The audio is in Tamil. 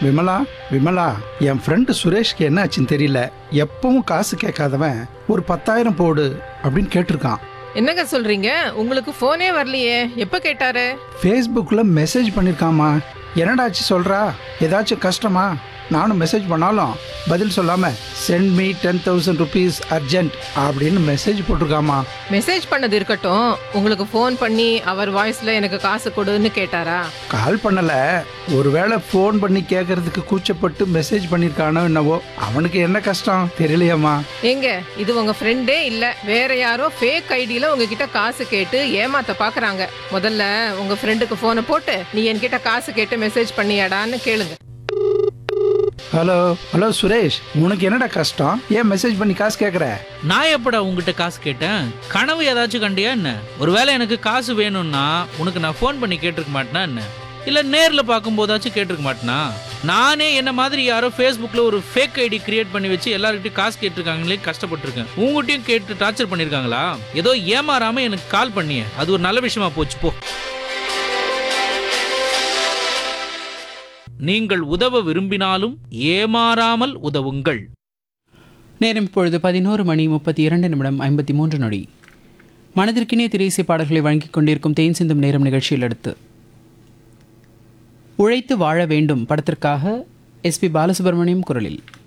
விமலா விமலா என் ஃப்ரெண்டு சுரேஷ்க்கு என்ன ஆச்சுன்னு தெரியல எப்பவும் காசு கேட்காதவன் ஒரு பத்தாயிரம் போடு அப்படின்னு கேட்டிருக்கான் என்னங்க சொல்றீங்க உங்களுக்கு போனே வரலையே எப்ப கேட்டாரு ஃபேஸ்புக்கில் மெசேஜ் பண்ணியிருக்காமா என்னடாச்சு சொல்கிறா ஏதாச்சும் கஷ்டமா நானும் மெசேஜ் பண்ணாலும் பதில் சொல்லாமல் send me ten thousand rupees urgent அப்படின்னு மெசேஜ் போட்டிருக்காமா மெசேஜ் பண்ணது இருக்கட்டும் உங்களுக்கு ஃபோன் பண்ணி அவர் வாய்ஸ்ல எனக்கு காசு கொடுன்னு கேட்டாரா கால் பண்ணலை ஒருவேளை ஃபோன் பண்ணி கேட்கறதுக்கு கூச்சப்பட்டு மெசேஜ் பண்ணியிருக்கானோ என்னவோ அவனுக்கு என்ன கஷ்டம் தெரியலையாம்மா ஏங்க இது உங்க ஃப்ரெண்டே இல்ல வேற யாரோ ஃபேக் ஐடியில உங்ககிட்ட காசு கேட்டு ஏமாத்த பாக்குறாங்க முதல்ல உங்க ஃப்ரெண்டுக்கு போனை போட்டு நீ என்கிட்ட காசு கேட்டு மெசேஜ் பண்ணியாடான்னு கேளுங்க ஹலோ ஹலோ சுரேஷ் உனக்கு என்னடா கஷ்டம் ஏன் மெசேஜ் பண்ணி காசு கேட்குற நான் எப்படா உங்ககிட்ட காசு கேட்டேன் கனவு ஏதாச்சும் கண்டியா என்ன ஒருவேளை எனக்கு காசு வேணும்னா உனக்கு நான் ஃபோன் பண்ணி கேட்டிருக்க மாட்டேனா என்ன இல்ல நேர்ல பார்க்கும்போதாச்சும் கேட்டிருக்க மாட்டேனா நானே என்ன மாதிரி யாரோ ஃபேஸ்புக்ல ஒரு ஃபேக் ஐடி கிரியேட் பண்ணி வச்சு எல்லார்கிட்டயும் காசு கேட்டிருக்காங்களே கஷ்டப்பட்டிருக்கேன் உங்ககிட்டயும் கேட்டு டார்ச்சர் பண்ணிருக்காங்களா ஏதோ ஏமாறாம எனக்கு கால் பண்ணியே அது ஒரு நல்ல விஷயமா போச்சு போ நீங்கள் உதவ விரும்பினாலும் ஏமாறாமல் உதவுங்கள் நேரம் இப்பொழுது பதினோரு மணி முப்பத்தி இரண்டு நிமிடம் ஐம்பத்தி மூன்று நொடி மனதிற்கினிய திரைசை பாடல்களை வழங்கிக் கொண்டிருக்கும் தேன் சிந்தும் நேரம் நிகழ்ச்சியில் அடுத்து உழைத்து வாழ வேண்டும் படத்திற்காக எஸ்பி பாலசுப்ரமணியம் குரலில்